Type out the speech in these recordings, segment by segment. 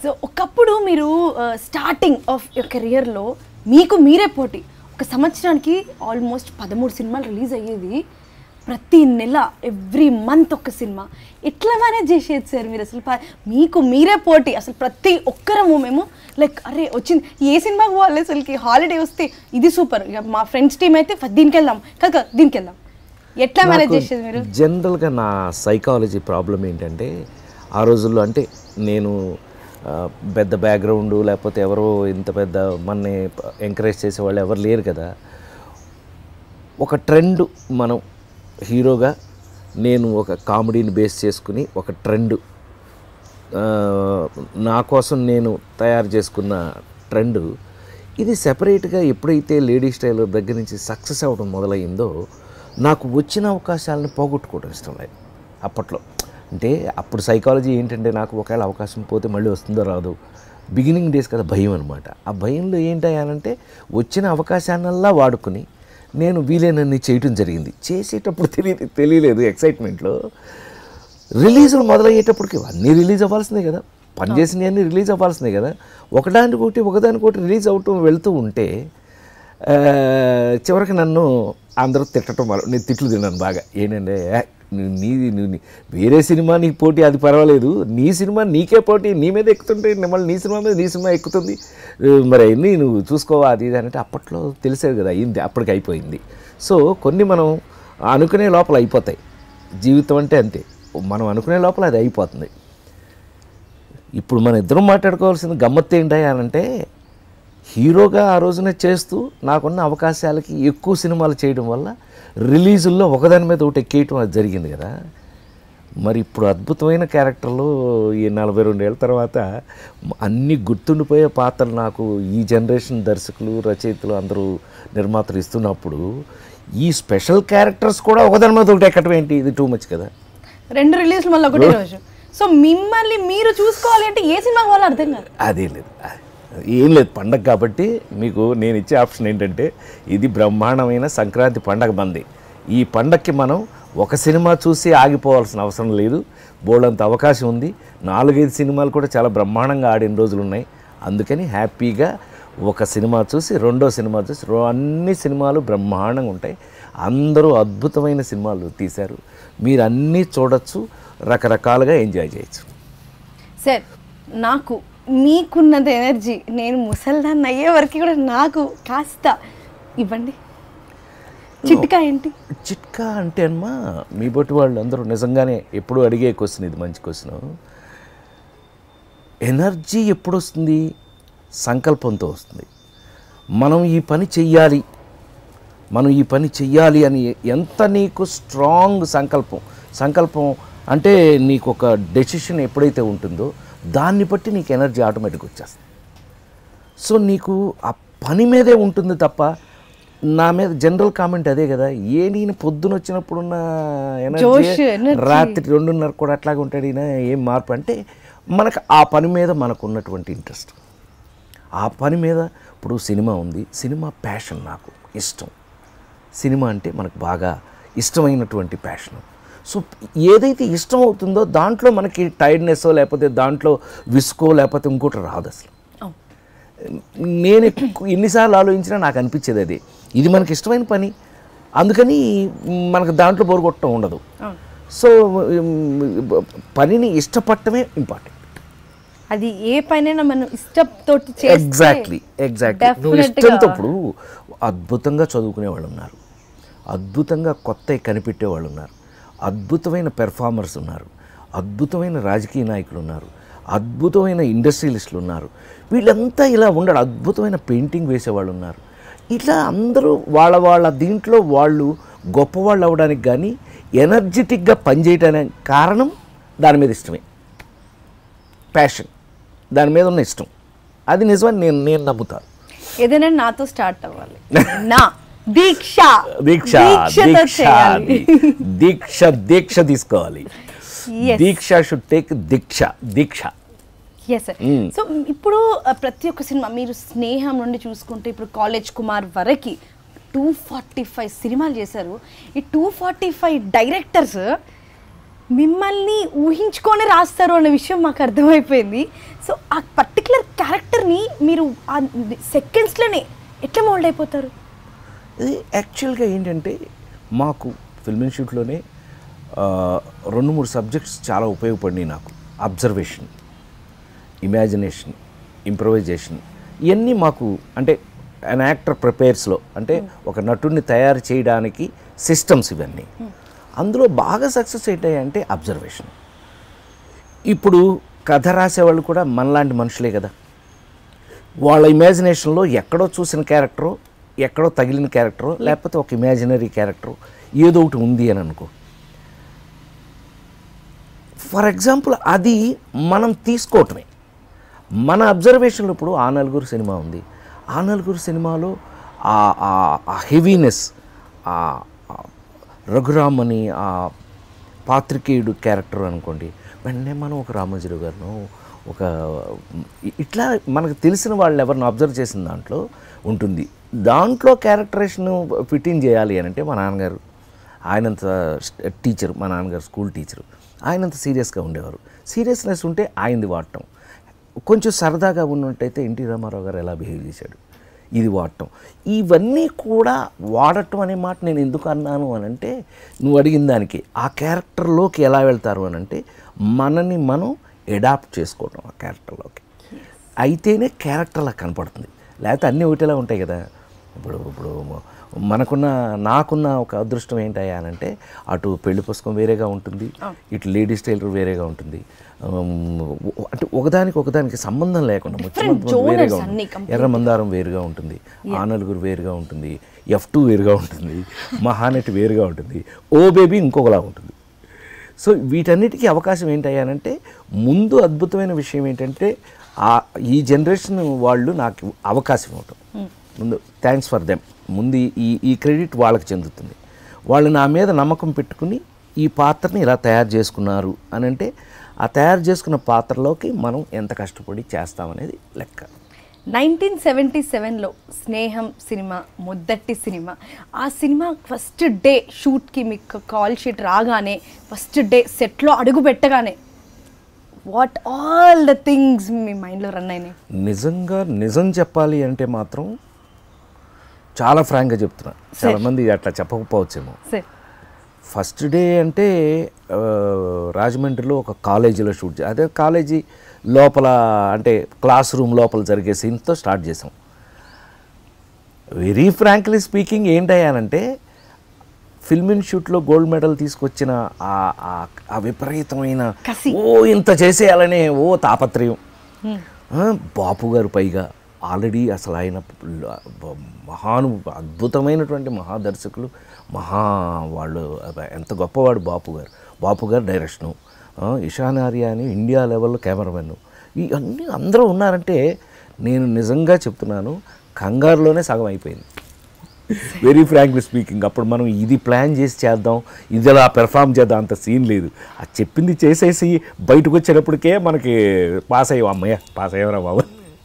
So ఒకప్పుడు మీరు starting of your కెరియర్లో మీకు మీరే పోటీ ఒక సంవత్సరానికి ఆల్మోస్ట్ పదమూడు సినిమాలు రిలీజ్ అయ్యేది ప్రతి నెల ఎవ్రీ మంత్ ఒక సినిమా ఎట్లా మేనేజ్ చేసేది సార్ మీరు అసలు ప- మీకు మీరే పోటీ అసలు ప్రతి ఒక్కరము మేము లైక్ అరే వచ్చింది ఏ సినిమాకి పోవాలి అసలుకి హాలిడే వస్తే ఇది సూపర్ ఇక మా ఫ్రెండ్స్ టీం అయితే "ఫ- దీనికి వెళ్దాం కాక దీనికి వెళ్దాం ఎట్లా మేనేజ్ చేసేది మీరు జనరల్గా నా సైకాలజీ ప్రాబ్లం ఏంటంటే ఆ రోజుల్లో అంటే నేను ఆ, పెద్ద బ్యాక్గ్రౌండ్ లేకపోతే ఎవరో ఇంత పెద్ద మన్ని ఎంకరేజ్ చేసేవాళ్ళు ఎవరు లేరు కదా ఒక ట్రెండ్ మనం హీరోగా నేను ఒక కామెడీని బేస్ చేసుకుని ఒక ట్రెండ్ ఆ, నా కోసం నేను తయారు చేసుకున్న ట్రెండ్ ఇది సెపరేట్గా ఎప్పుడైతే లేడీ స్టైల్ దగ్గర నుంచి సక్సెస్ అవ్వడం మొదలయ్యిందో నాకు వచ్చిన అవకాశాలను పోగొట్టుకోవడం ఇష్టం లేదు అప్పట్లో అంటే అప్పుడు సైకాలజీ ఏంటంటే నాకు ఒకవేళ అవకాశం పోతే మళ్ళీ వస్తుందో రాదు బిగినింగ్ డేస్ కదా భయం అనమాట ఆ భయంలో ఏంటయ్యానంటే వచ్చిన అవకాశాన్నల్లా వాడుకుని నేను వీలైనన్ని చేయటం జరిగింది చేసేటప్పుడు తెలియ తెలియలేదు ఎక్సైట్మెంట్లో రిలీజులు మొదలయ్యేటప్పటికి అన్నీ రిలీజ్ అవ్వాల్సిందే కదా పనిచేసినవి అన్నీ రిలీజ్ అవ్వాల్సిందే కదా ఒకదానికొకటి ఒకదానికొకటి రిలీజ్ అవటం వెళ్తూ ఉంటే ఆ, చివరికి నన్ను అందరూ తిట్టడం మొదలు నేను తిట్లు తిన్నాను బాగా ఏంటంటే "ఏ, నీ- నీ నీ- నీ- వేరే సినిమా నీకు పోటీ అది పర్వాలేదు నీ సినిమా నీకే పోటీ నీ మీద ఎక్కుతుంటే మళ్ళీ నీ సినిమా మీద నీ సినిమా ఎక్కుతుంది ఆ, మరి అన్నీ నువ్వు చూసుకోవా అది ఇది అంటే అప్పట్లో తెలిసేది కదా అయింది అప్పటికి అయిపోయింది సో కొన్ని మనం అనుకునే లోపల అయిపోతాయి జీవితం అంటే అంతే మనం అనుకునే లోపల అది అయిపోతుంది ఇప్పుడు మన ఇద్దరం మాట్లాడుకోవాల్సిన గమ్మత్తు ఏంటి అంటే హీరోగా ఆ రోజున చేస్తూ నాకున్న అవకాశాలకి ఎక్కువ సినిమాలు చేయడం వల్ల రిలీజుల్లో ఒకదాని మీద ఒకటి ఎక్కేయటం అది జరిగింది కదా మరి ఇప్పుడు అద్భుతమైన క్యారెక్టర్లు ఈ నలభై రెండేళ్ళ తర్వాత అన్ని గుర్తుండిపోయే పాత్రలు నాకు ఈ జనరేషన్ దర్శకులు రచయితలు అందరూ నిర్మాతలు ఇస్తున్నప్పుడు ఈ స్పెషల్ క్యారెక్టర్స్ కూడా ఒకదాని మీద ఒకటి ఎక్కడం ఏంటి ఇది టూ మచ్ కదా రెండు రిలీజ్లు మళ్ళీ ఒకటే రోజు సో మిమ్మల్ని మీరు చూసుకోవాలి అంటే ఏ సినిమాకి పోవాలో అర్థం కాదు అదే లేదు ఏం లేదు పండగ కాబట్టి మీకు నేను ఇచ్చే ఆప్షన్ ఏంటంటే ఇది బ్రహ్మాండమైన సంక్రాంతి పండగ మంది ఈ పండగకి మనం ఒక సినిమా చూసి ఆగిపోవాల్సిన అవసరం లేదు బోల్డంత అవకాశం ఉంది నాలుగైదు సినిమాలు కూడా చాలా బ్రహ్మాండంగా ఆడిన రోజులు ఉన్నాయి అందుకని హ్యాపీగా ఒక సినిమా చూసి రెండో సినిమా చూసి రో- అన్ని సినిమాలు బ్రహ్మాండంగా ఉంటాయి అందరూ అద్భుతమైన సినిమాలు తీశారు మీరు అన్నీ చూడొచ్చు రకరకాలుగా ఎంజాయ్ చేయొచ్చు సార్ నాకు మీకున్నది ఎనర్జీ నేను ముసల్దాన్ని అయ్యే వరకు కూడా నాకు కాస్త ఇవ్వండి చిట్కా ఏంటి చిట్కా అంటే అమ్మా మీ బట్టి వాళ్ళు అందరూ నిజంగానే ఎప్పుడు అడిగే క్వశ్చన్ ఇది మంచి క్వశ్చన్ ఎనర్జీ ఎప్పుడు వస్తుంది సంకల్పంతో వస్తుంది మనం ఈ పని చెయ్యాలి మనం ఈ పని చెయ్యాలి అని ఎంత నీకు స్ట్రాంగ్ సంకల్పం సంకల్పం అంటే నీకు ఒక డెసిషన్ ఎప్పుడైతే ఉంటుందో దాన్ని బట్టి నీకు ఎనర్జీ ఆటోమేటిక్ వచ్చేస్తుంది సో నీకు ఆ పని మీదే ఉంటుంది తప్ప నా మీద జనరల్ కామెంట్ అదే కదా ఏ నేను పొద్దున వచ్చినప్పుడున్న జోష్, ఎనర్జీ energy. రాత్రి రెండున్నర కూడా అట్లాగే ఉంటాడు ఈయన ఏం మార్పు అంటే మనకు ఆ పని మీద మనకు ఉన్నటువంటి ఇంట్రెస్ట్ ఆ పని మీద ఇప్పుడు సినిమా ఉంది సినిమా ప్యాషన్ నాకు ఇష్టం సినిమా అంటే మనకు బాగా ఇష్టమైనటువంటి ప్యాషన్ సో ఏదైతే ఇష్టం అవుతుందో దాంట్లో మనకి టైర్డ్నెస్ లేకపోతే దాంట్లో విసుకో లేకపోతే ఇంకోటి రాదు అసలు నేను ఎక్కు- ఎన్నిసార్లు ఆలోచించినా నాకు అనిపించేది అది ఇది మనకి ఇష్టమైన పని అందుకని మనకు దాంట్లో బోరుగొట్టడం ఉండదు సో ఉమ్, పనిని ఇష్టపడటమే ఇంపార్టెంట్ అది ఏ పనైనా మనం ఇష్టంతో ఎగ్జాక్ట్లీ ఎగ్జాక్ట్లీ నువ్వు ఇష్టంతో ఇప్పుడు అద్భుతంగా చదువుకునే వాళ్ళు ఉన్నారు అద్భుతంగా కొత్త కనిపెట్టే వాళ్ళు ఉన్నారు అద్భుతమైన పెర్ఫార్మర్స్ ఉన్నారు అద్భుతమైన రాజకీయ నాయకులు ఉన్నారు అద్భుతమైన ఇండస్ట్రియలిస్టులు ఉన్నారు వీళ్ళంతా ఇలా ఉండడు అద్భుతమైన పెయింటింగ్ వేసేవాళ్ళు ఉన్నారు ఇట్లా అందరూ వాళ్ళ వాళ్ళ దీంట్లో వాళ్ళు గొప్పవాళ్ళు అవ్వడానికి కానీ ఎనర్జెటిక్గా పనిచేయడానికి కారణం దాని మీద ఇష్టమే ప్యాషన్ దాని మీద ఉన్న ఇష్టం అది నిజమని నేను నేను నమ్ముతాను ఏదైనా నాతో స్టార్ట్ అవ్వాలి నా దీక్ష దీక్ష దీక్షతో దీక్ష చేయాలి దీక్ష దీక్ష తీసుకోవాలి Yes. Deeksha should take deeksha deeksha yes sir so ఇప్పుడు uh, ప్రతి ఒక్క సినిమా మీరు స్నేహం నుండి చూసుకుంటే ఇప్పుడు కాలేజ్ కుమార్ వరకు టూ ఫార్టీ ఫైవ్ సినిమాలు చేశారు ఈ టూ ఫార్టీ ఫైవ్ డైరెక్టర్స్ మిమ్మల్ని ఊహించుకొని రాస్తారు అన్న విషయం మాకు అర్థమైపోయింది సో ఆ పర్టికులర్ క్యారెక్టర్ని మీరు ఆ సెకండ్స్లోనే ఎట్లా మోల్డ్ అయిపోతారు ఇది యాక్చువల్గా ఏంటంటే మాకు ఫిల్మ్ ఇన్స్టిట్యూట్లోనే ఆ, రెండు మూడు సబ్జెక్ట్స్ చాలా ఉపయోగపడినాయి నాకు అబ్జర్వేషన్ ఇమాజినేషన్ ఇంప్రవైజేషన్ ఇవన్నీ మాకు అంటే అన్ యాక్టర్ ప్రిపేర్స్లో అంటే ఒక నటుడిని తయారు చేయడానికి సిస్టమ్స్ ఇవన్నీ అందులో బాగా సక్సెస్ ఏంటంటే అబ్జర్వేషన్ ఇప్పుడు కథ రాసేవాళ్ళు కూడా మనలాంటి మనుషులే కదా వాళ్ళ ఇమాజినేషన్లో ఎక్కడో చూసిన క్యారెక్టరు ఎక్కడో తగిలిన క్యారెక్టరు లేకపోతే ఒక ఇమాజినరీ క్యారెక్టరు ఏదో ఒకటి ఉంది అని అనుకో ఫర్ ఎగ్జాంపుల్ అది మనం తీసుకోవటమే మన అబ్జర్వేషన్లో ఇప్పుడు ఆ నలుగురు సినిమా ఉంది ఆ నలుగురు సినిమాలో ఆ ఆ హెవీనెస్ ఆ ఆ రఘురామ్ అని ఆ పాత్రికేయుడు క్యారెక్టర్ అనుకోండి వెంటనే మనం ఒక రామోజీరావు గారిను ఒక ఇ- ఇట్లా మనకు తెలిసిన వాళ్ళు ఎవరిని అబ్జర్వ్ చేసిన దాంట్లో ఉంటుంది దాంట్లో క్యారెక్టరేషన్ ఫిట్టింగ్ చేయాలి అని అంటే మా నాన్నగారు ఆయనంత టీచర్ మా నాన్నగారు స్కూల్ టీచరు ఆయనంత సీరియస్గా ఉండేవారు సీరియస్నెస్ ఉంటే ఆయనది వాడటం కొంచెం సరదాగా ఉన్నట్టయితే ఎన్టీ రామారావు గారు ఎలా బిహేవ్ చేశాడు ఇది వాడటం ఇవన్నీ కూడా వాడటం అనే మాట నేను ఎందుకు అన్నాను అని అంటే నువ్వు అడిగిన దానికి ఆ క్యారెక్టర్లోకి ఎలా వెళ్తారు అని అంటే మనని మనం ఎడాప్ట్ చేసుకోవటం ఆ క్యారెక్టర్లోకి అయితేనే క్యారెక్టర్లా కనపడుతుంది లేకపోతే అన్నీ ఒకటిలా ఉంటాయి కదా ఇప్పుడు ఇప్పుడు మనకున్న నాకున్న ఒక అదృష్టం ఏంటయ్యా అని అంటే అటు పెళ్లి పుస్తకం వేరేగా ఉంటుంది ఇటు లేడీస్ టైలర్ వేరేగా ఉంటుంది ఉమ్, అంటే ఒకదానికి ఒకదానికి సంబంధం లేకుండా ముచ్చమంత genres వేరేగా అన్నీ ఉంటుంది ఎర్ర మందారం వేరుగా ఉంటుంది ఆ నలుగురు వేరుగా ఉంటుంది ఎఫ్ టూ వేరుగా ఉంటుంది మహానటి వేరుగా ఉంటుంది ఓ బేబీ ఇంకొకలా ఉంటుంది సో వీటన్నిటికీ అవకాశం ఏంటయ్యానంటే ముందు అద్భుతమైన విషయం ఏంటంటే ఆ ఈ జనరేషన్ వాళ్ళు నాకు అవకాశం ఇవ్వటం ముందు థ్యాంక్స్ ఫర్ దెమ్ ముందు ఈ ఈ క్రెడిట్ వాళ్ళకి చెందుతుంది వాళ్ళు నా మీద నమ్మకం పెట్టుకుని ఈ పాత్రని ఇలా తయారు చేసుకున్నారు అని అంటే ఆ తయారు చేసుకున్న పాత్రలోకి మనం ఎంత కష్టపడి చేస్తామనేది లెక్క నైన్టీన్ సెవెంటీ సెవెన్లో స్నేహం సినిమా మొదటి సినిమా ఆ సినిమా ఫస్ట్ డే షూట్కి మీకు కాల్ షీట్ రాగానే ఫస్ట్ డే సెట్లో అడుగు పెట్టగానే వాట్ ఆల్ ద థింగ్స్ మీ మైండ్లో రన్ అయినాయి నిజంగా నిజం చెప్పాలి అంటే మాత్రం చాలా ఫ్రాంక్గా చెప్తున్నా చాలామంది అట్లా చెప్పకపోవచ్చేమో సార్ ఫస్ట్ డే అంటే ఆ, రాజమండ్రిలో ఒక కాలేజీలో షూట్ చే అదే కాలేజీ లోపల అంటే క్లాస్ రూమ్ లోపల జరిగే సీన్తో స్టార్ట్ చేసాం వెరీ ఫ్రాంక్లీ స్పీకింగ్ ఏంటయ్యానంటే ఫిల్మ్ ఇన్స్టిట్యూట్లో గోల్డ్ మెడల్ తీసుకొచ్చిన ఆ ఆ- ఆ విపరీతమైన కసి. ఓ ఇంత చేసేయాలనే ఓ తాపత్రయం ఆ, బాపు గారు పైగా ఆల్రెడీ అసలు ఆయన బ- మహాను అద్భుతమైనటువంటి మహాదర్శకులు మహా వాళ్ళు అబ్బ, ఎంత గొప్పవాడు బాపు గారు బాపు గారు డైరెక్షను ఆ, ఇషాన్ ఆర్య అని ఇండియా లెవెల్లో కెమెరామెన్ ఇవన్నీ అందరూ ఉన్నారంటే నేను నిజంగా చెప్తున్నాను కంగారులోనే సగం అయిపోయింది వెరీ ఫ్రాంక్లీ స్పీకింగ్ అప్పుడు మనం ఇది ప్లాన్ చేసి చేద్దాం ఇది అలా పెర్ఫామ్ చేద్దాం అంత సీన్ లేదు అది చెప్పింది చేసేసి బయటకు వచ్చేటప్పటికే మనకి పాస్ అయ్యాం అమ్మయ్య పాస్ అయ్యారా బాబు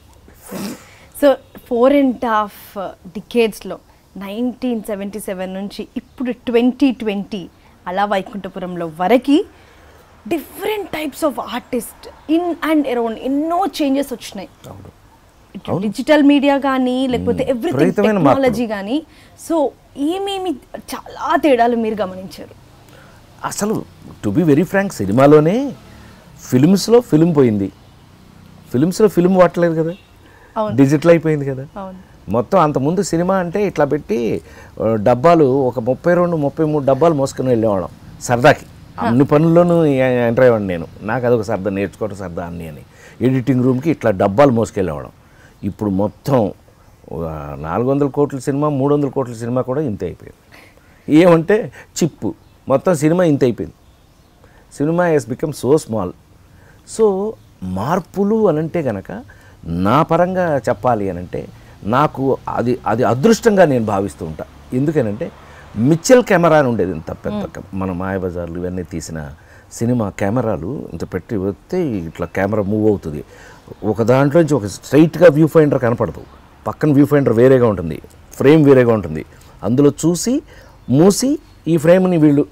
సో ఫోర్ అండ్ హాఫ్ డికేడ్స్లో నైన్టీన్ సెవెంటీ సెవెన్ నుంచి ఇప్పుడు ట్వంటీ ట్వంటీ అలా వైకుంఠపురంలో వరకు different types of artist in and around ఎన్నో చేంజెస్ వచ్చినాయి ఇటు డిజిటల్ మీడియా కానీ లేకపోతే ఎవ్రీథింగ్ విపరీతమైన మార్పులు. టెక్నాలజీ కానీ సో ఏమేమి చాలా తేడాలు మీరు గమనించారు అసలు టు బి వెరీ ఫ్రాంక్ సినిమాలోనే ఫిల్మ్స్లో ఫిల్మ్ పోయింది ఫిల్మ్స్లో ఫిల్మ్ వాడలేదు కదా అవును. డిజిటల్ అయిపోయింది కదా అవును మొత్తం అంతకుముందు సినిమా అంటే ఇట్లా పెట్టి ఆ, డబ్బాలు ఒక ముప్పై రెండు ముప్పై మూడు డబ్బాలు మోసుకుని వెళ్ళేవాళ్ళం సరదాకి అన్ని పనుల్లోనూ ఎ- ఎంటర్ అయ్యేవాడిని నేను నాకు అదొక సరదా నేర్చుకోవడం సరదా అన్ని అని ఎడిటింగ్ రూమ్కి ఇట్లా డబ్బాలు మోసుకెళ్ళేవాళ్ళం ఇప్పుడు మొత్తం నాలుగు వందల కోట్ల సినిమా మూడు వందల కోట్ల సినిమా కూడా ఇంతే అయిపోయింది ఏమంటే చిప్పు మొత్తం సినిమా ఇంత అయిపోయింది సినిమా has become so small so మార్పులు అనంటే గనక నా పరంగా చెప్పాలి అనంటే నాకు అది అది అదృష్టంగా నేను భావిస్తూ ఉంటా ఎందుకనంటే మిచ్చల్ కెమెరా అని ఉండేది ఇంత పెద్ద కె- మన మాయబజార్లు ఇవన్నీ తీసిన సినిమా కెమెరాలు ఇంత పెట్టి వస్తే ఇట్లా కెమెరా మూవ్ అవుతుంది ఒక దాంట్లోంచి ఒక స్ట్రైట్గా వ్యూ ఫైండర్ కనపడదు పక్కన వ్యూ ఫైండర్ వేరేగా ఉంటుంది ఫ్రేమ్ వేరేగా ఉంటుంది అందులో చూసి మూసి ఈ ఫ్రేమ్ని వీళ్ళు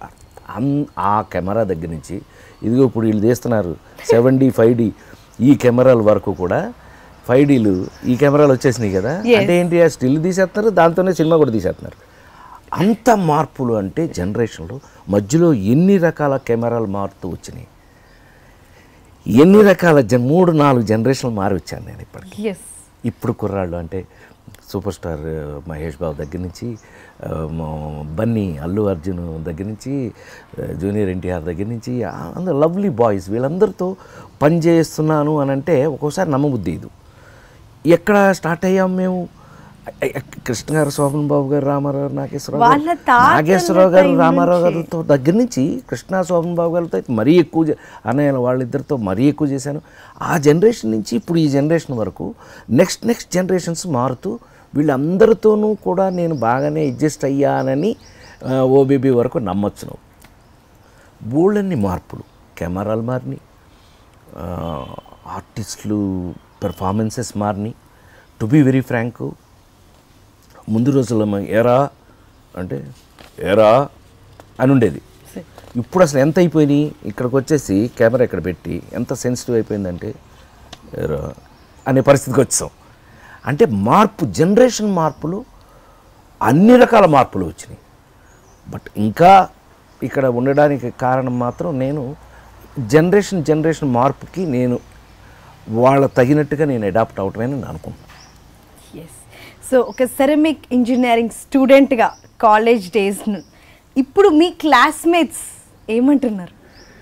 అన్ ఆ కెమెరా దగ్గర నుంచి ఇదిగో ఇప్పుడు వీళ్ళు తీస్తున్నారు సెవెన్ డి ఫైవ్ డి ఈ కెమెరాల వరకు కూడా ఫైవ్ డీలు ఈ కెమెరాలు వచ్చేసినాయి కదా అంటే ఏంటి ఆ స్టిల్ తీసేస్తున్నారు దాంతోనే సినిమా కూడా తీసేస్తున్నారు అంత మార్పులు అంటే జనరేషన్లో మధ్యలో ఎన్ని రకాల కెమెరాలు మారుతూ వచ్చినాయి ఎన్ని రకాల జన్ మూడు నాలుగు జనరేషన్లు మారి వచ్చాను నేను ఇప్పటికి ఎస్ ఇప్పుడు కుర్రాళ్ళు అంటే సూపర్ స్టార్ ఆ, మహేష్ బాబు దగ్గర నుంచి ఆ, మా- బన్నీ అల్లు అర్జున్ దగ్గర నుంచి ఆ, జూనియర్ ఎన్టీఆర్ దగ్గర నుంచి ఆ, అందరు లవ్లీ బాయ్స్ వీళ్ళందరితో పని చేస్తున్నాను అని అంటే ఒక్కోసారి నమ్మబుద్ధి ఇది ఎక్కడ స్టార్ట్ అయ్యాం మేము అ- అ- కృష్ణ గారు శోభన్ బాబు గారు రామారావు గారు నాగేశ్వరరావు వాళ్ళ గారు తాతల నాగేశ్వరరావు గారు time రామారావు నుంచి. గారితో దగ్గర నుంచి కృష్ణ శోభన్ బాబు గారితో అయితే మరీ ఎక్కువ చే- అన్నయ్య వాళ్ళిద్దరితో మరీ ఎక్కువ చేశాను ఆ జనరేషన్ నుంచి ఇప్పుడు ఈ జనరేషన్ వరకు నెక్స్ట్ నెక్స్ట్ జనరేషన్స్ మారుతూ వీళ్ళందరితోనూ కూడా నేను బాగానే అడ్జస్ట్ అయ్యానని ఓబీబీ వరకు నమ్మొచ్చు నువ్వు బోళ్ళన్ని మార్పులు కెమెరాలు మారినాయి ఆ, ఆర్టిస్టులు పెర్ఫార్మెన్సెస్ మారినాయి టు బీ వెరీ ఫ్రాంక్ ముందు రోజుల్లో మనం ఏరా అంటే ఏరా అని ఉండేది ఇప్పుడు అసలు ఎంత అయిపోయినాయి ఇక్కడికి వచ్చేసి కెమెరా ఇక్కడ పెట్టి ఎంత సెన్సిటివ్ అయిపోయిందంటే ఏరా అనే పరిస్థితికి వచ్చాం అంటే మార్పు జనరేషన్ మార్పులు అన్ని రకాల మార్పులు వచ్చినాయి బట్ ఇంకా ఇక్కడ ఉండడానికి కారణం మాత్రం నేను జనరేషన్ జనరేషన్ మార్పుకి నేను వాళ్ళ తగినట్టుగా నేను అడాప్ట్ అవటమే నేను అనుకుంటున్నాను ఎస్ సో ఒక సెరమిక్ ఇంజనీరింగ్ స్టూడెంట్గా కాలేజ్ డేస్ ఇప్పుడు మీ క్లాస్మేట్స్ ఏమంటున్నారు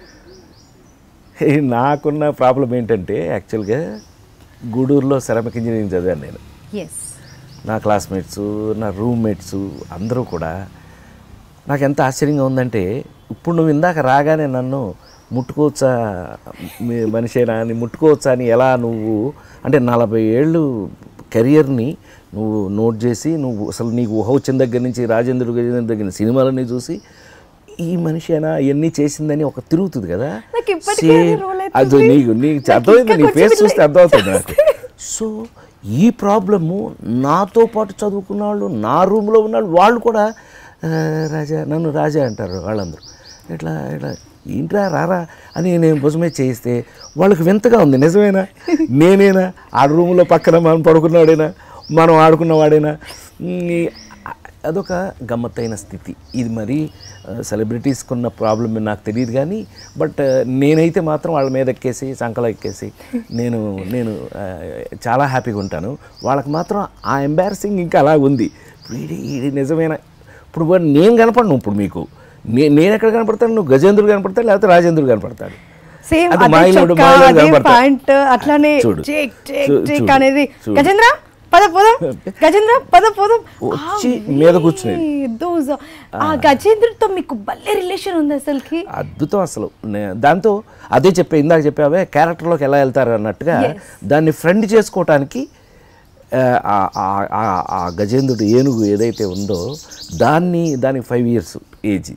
ఏ, నాకున్న ప్రాబ్లం ఏంటంటే యాక్చువల్గా గూడూరులో సెరమిక్ ఇంజనీరింగ్ చదివాను నేను ఎస్ నా క్లాస్మేట్స్ నా రూమ్మేట్స్ అందరూ కూడా నాకు ఎంత ఆశ్చర్యంగా ఉందంటే ఇప్పుడు నువ్వు ఇందాక రాగానే నన్ను ముట్టుకోవచ్చా మీ మనిషేనా అని ముట్టుకోవచ్చా అని ఎలా నువ్వు అంటే నలభై ఏళ్ళు కెరియర్ని నువ్వు నోట్ చేసి నువ్వు అసలు నీకు ఊహ వచ్చిన దగ్గర నుంచి రాజేంద్ర గజేంద్ర దగ్గర సినిమాలన్నీ చూసి ఈ మనిషేనా ఇవన్నీ చేసిందని ఒక తిరుగుతుంది కదా నాకు ఇప్పటికీ అది Same. roll అది అవుతుంది. నీకు నీకు నాకు అర్థమైంది నీ ఇంకా ఫేస్ కొంచెం చూస్తే అర్థమవుతుంది నాకు సో ఈ ప్రాబ్లము నాతో పాటు చదువుకున్న వాళ్ళు నా రూమ్లో ఉన్న వాళ్ళు వాళ్ళు కూడా "ఆ, రాజా నన్ను రాజా అంటారు వాళ్ళందరూ ఇట్లా ఇట్లా ఏంట్రా రారా అని నేను భుజమే చేయిస్తే వాళ్ళకి వింతగా ఉంది నిజమేనా నేనేనా ఆ రూమ్లో పక్కన మనం పడుకున్నవాడేనా మనం ఆడుకున్నవాడేనా ఈ అదొక గమ్మత్తైన స్థితి ఇది మరి సెలబ్రిటీస్కి ఉన్న ప్రాబ్లం నాకు తెలియదు కానీ బట్ నేనైతే మాత్రం వాళ్ళ మీద ఎక్కేసి సంకల ఎక్కేసి నేను నేను ఆ, చాలా హ్యాపీగా ఉంటాను వాళ్ళకి మాత్రం ఆ ఎంబారసింగ్ ఇంకా అలా ఉంది వీడి ఇది నిజమైన ఇప్పుడు వాడు నేను కనపడను ఇప్పుడు మీకు నే నేను ఎక్కడ కనపడతాను నువ్వు గజేంద్రుడు కనపడతాడు లేకపోతే రాజేంద్రుడు కనపడతాడు సేమ్ అది అదే మాయలోడు, చొక్కా మాయలోడు అదే కనపడతాడు. ప్యాంట్ అట్లానే చూడు. చేక్ చేక్ చూ- చేక్ చూడు. అనేది చూడు. గజేంద్ర పద పోదాం గజేంద్ర పద పోదాం వచ్చి మీద కూర్చునేది. దోస్ ఆ గజేంద్రతో మీకు భలే రిలేషన్ ఉంది అసలుకి అద్భుతం అసలు నే- దాంతో అదే చెప్పే ఇందాక చెప్పావే క్యారెక్టర్లోకి ఎలా వెళ్తారు అన్నట్టుగా దాన్ని ఫ్రెండ్ చేసుకోవటానికి ఆ, ఆ- ఆ- ఆ- ఆ గజేంద్రుడు ఏనుగు ఏదైతే ఉందో దాన్ని దానికి ఫైవ్ ఇయర్స్ ఏజ్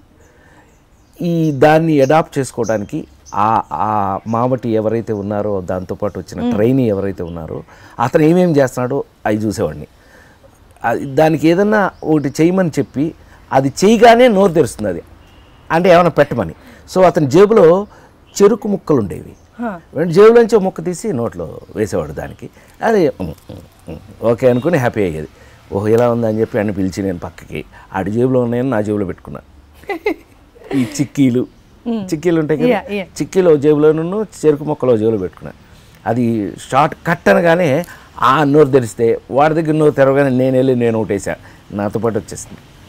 ఈ దాన్ని అడాప్ట్ చేసుకోవడానికి ఆ ఆ మామటి ఎవరైతే ఉన్నారో దాంతోపాటు వచ్చిన ట్రైనీ ఎవరైతే ఉన్నారో అతను ఏమేమి చేస్తున్నాడో అవి చూసేవాడిని అది దానికి ఏదన్నా ఒకటి చేయమని చెప్పి అది చేయగానే నోరు తెరుస్తుంది అది అంటే ఏమైనా పెట్టమని సో అతని జేబులో చెరుకు ముక్కలు ఉండేవి వెంటనే జేబులోంచి ఒక ముక్క తీసి నోట్లో వేసేవాడు దానికి అది ఉమ్, ఉమ్, ఉమ్, ఓకే అనుకుని హ్యాపీ అయ్యేది ఓహో ఇలా ఉందని చెప్పి అని పిలిచి నేను పక్కకి ఆడి జేబులో ఉన్నాయని నా జేబులో పెట్టుకున్నా ఈ చిక్కీలు చిక్కీలు ఉంటాయి కదా Yeah, yeah. చిక్కీలో జేబులోను చెరుకు మొక్కలో జేబులో పెట్టుకున్నా అది షార్ట్ కట్ అనగానే ఆ నోరు తెరిస్తే వాడి దగ్గర నోరు తెరవగానే నేను వెళ్ళి నేను ఒకటేసా నాతో పాటు వచ్చేసింది